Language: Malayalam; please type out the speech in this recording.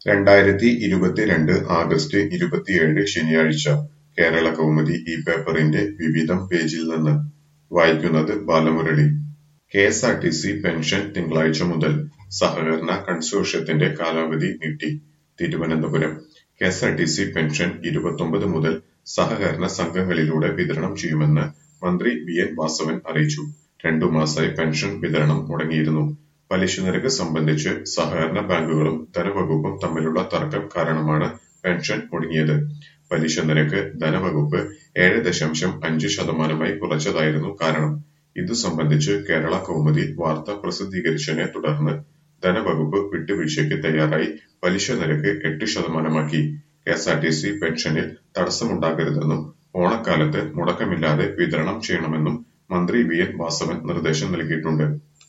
രണ്ടായിരത്തി ഇരുപത്തിരണ്ട് ആഗസ്റ്റ് ഇരുപത്തിയേഴ് ശനിയാഴ്ച കേരള കൗമുദി ഈ പേപ്പറിന്റെ വിവിധം പേജിൽ നിന്ന് വായിക്കുന്നത് Balamurali K S R T C pension തിങ്കളാഴ്ച മുതൽ സഹകരണ കൺസോർഷ്യത്തിന്റെ കാലാവധി നീട്ടി Thiruvananthapuram K S R T C pension ഇരുപത്തൊമ്പത് മുതൽ സഹകരണ സംഘങ്ങളിലൂടെ വിതരണം ചെയ്യുമെന്ന് മന്ത്രി വി എൻ വാസവൻ അറിയിച്ചു രണ്ടു മാസമായി പെൻഷൻ വിതരണം മുടങ്ങിയിരുന്നു പലിശ നിരക്ക് സംബന്ധിച്ച് സഹകരണ ബാങ്കുകളും ധനവകുപ്പും തമ്മിലുള്ള തർക്കം കാരണമാണ് പെൻഷൻ മുടങ്ങിയത് പലിശ നിരക്ക് ധനവകുപ്പ് ഏഴ് ദശാംശം അഞ്ച് ശതമാനമായി കുറച്ചതായിരുന്നു കാരണം ഇതു സംബന്ധിച്ച് കേരള കൗമുദി വാർത്ത പ്രസിദ്ധീകരിച്ചതിനെ തുടർന്ന് ധനവകുപ്പ് വിട്ടുവീഴ്ചയ്ക്ക് തയ്യാറായി പലിശ നിരക്ക് എട്ട് ശതമാനമാക്കി കെഎസ്ആർടിസി പെൻഷനിൽ തടസ്സമുണ്ടാകരുതെന്നും ഓണക്കാലത്ത് മുടക്കമില്ലാതെ വിതരണം ചെയ്യണമെന്നും മന്ത്രി വി എൻ വാസവൻ നിർദ്ദേശം നൽകിയിട്ടുണ്ട്